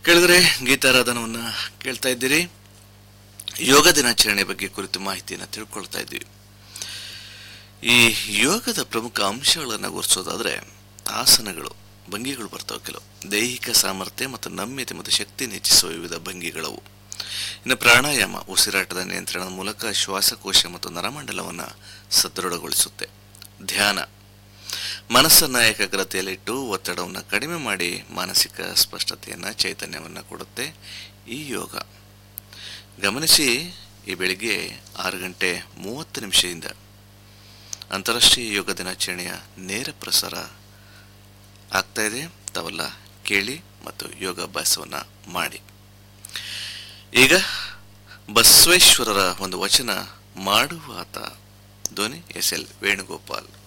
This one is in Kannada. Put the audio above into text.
ಕೇಳಿದ್ರೆ ಗೀತಾರಾಧನವನ್ನ ಕೇಳ್ತಾ ಇದ್ದೀರಿ ಯೋಗ ದಿನಾಚರಣೆ ಬಗ್ಗೆ ಕುರಿತು ಮಾಹಿತಿಯನ್ನು ತಿಳ್ಕೊಳ್ತಾ ಇದ್ದೀವಿ ಈ ಯೋಗದ ಪ್ರಮುಖ ಅಂಶಗಳನ್ನು ಗುರುತಿಸೋದಾದ್ರೆ ಆಸನಗಳು ಭಂಗಿಗಳು ಬರ್ತಾವೆ ಕೆಲವು ದೈಹಿಕ ಸಾಮರ್ಥ್ಯ ಮತ್ತು ನಮ್ಯತೆ ಮತ್ತು ಶಕ್ತಿಯನ್ನು ಹೆಚ್ಚಿಸುವ ವಿವಿಧ ಭಂಗಿಗಳವು ಇನ್ನು ಪ್ರಾಣಾಯಾಮ ಉಸಿರಾಟದ ನಿಯಂತ್ರಣದ ಮೂಲಕ ಶ್ವಾಸಕೋಶ ಮತ್ತು ನರಮಂಡಲವನ್ನು ಸದೃಢಗೊಳಿಸುತ್ತೆ ಧ್ಯಾನ ಮನಸ್ಸನ್ನ ಏಕಾಗ್ರತೆಯಲ್ಲಿಟ್ಟು ಒತ್ತಡವನ್ನು ಕಡಿಮೆ ಮಾಡಿ ಮಾನಸಿಕ ಸ್ಪಷ್ಟತೆಯನ್ನು ಚೈತನ್ಯವನ್ನು ಕೊಡುತ್ತೆ ಈ ಯೋಗ ಗಮನಿಸಿ ಈ ಬೆಳಿಗ್ಗೆ ಆರು ಗಂಟೆ ಮೂವತ್ತು ನಿಮಿಷದಿಂದ ಅಂತಾರಾಷ್ಟ್ರೀಯ ಯೋಗ ದಿನಾಚರಣೆಯ ನೇರ ಪ್ರಸಾರ ಆಗ್ತಾ ಇದೆ ತಾವೆಲ್ಲ ಕೇಳಿ ಮತ್ತು ಯೋಗಾಭ್ಯಾಸವನ್ನು ಮಾಡಿ ಈಗ ಬಸವೇಶ್ವರರ ಒಂದು ವಚನ ಮಾಡುವಾತ ಧ್ವನಿ ಎಸ್ ಎಲ್ ವೇಣುಗೋಪಾಲ್